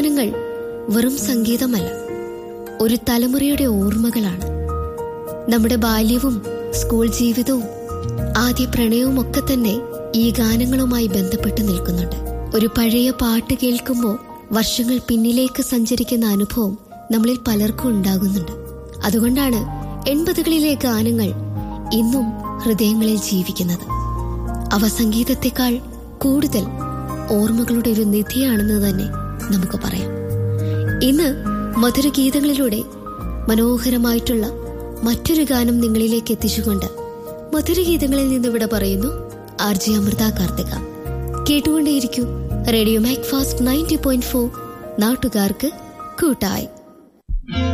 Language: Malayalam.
ഗാനങ്ങൾ വെറും സംഗീതമല്ല ഒരു തലമുറയുടെ ഓർമ്മകളാണ് നമ്മുടെ ബാല്യവും സ്കൂൾ ജീവിതവും ആദ്യ പ്രണയവും ഒക്കെ തന്നെ ഈ ഗാനങ്ങളുമായി ബന്ധപ്പെട്ട് നിൽക്കുന്നുണ്ട് ഒരു പഴയ പാട്ട് കേൾക്കുമ്പോൾ വർഷങ്ങൾ പിന്നിലേക്ക് സഞ്ചരിക്കുന്ന അനുഭവം നമ്മളിൽ പലർക്കും ഉണ്ടാകുന്നുണ്ട് അതുകൊണ്ടാണ് എൺപതുകളിലെ ഗാനങ്ങൾ ഇന്നും ഹൃദയങ്ങളിൽ ജീവിക്കുന്നത് അവ സംഗീതത്തെക്കാൾ കൂടുതൽ ഓർമ്മകളുടെ ഒരു നിധിയാണെന്ന് തന്നെ നമുക്ക് പറയാം ഇന്ന് മധുരഗീതങ്ങളിലൂടെ മനോഹരമായിട്ടുള്ള മറ്റൊരു ഗാനം നിങ്ങളിലേക്ക് എത്തിച്ചുകൊണ്ട് മധുരഗീതങ്ങളിൽ നിന്ന് ഇവിടെ പറയുന്നു ആർ ജി അമൃത കാർത്തിക കേട്ടുകൊണ്ടേയിരിക്കൂ radio Mac fast ninety point four നാട്ടുകാർക്ക് കൂട്ടായി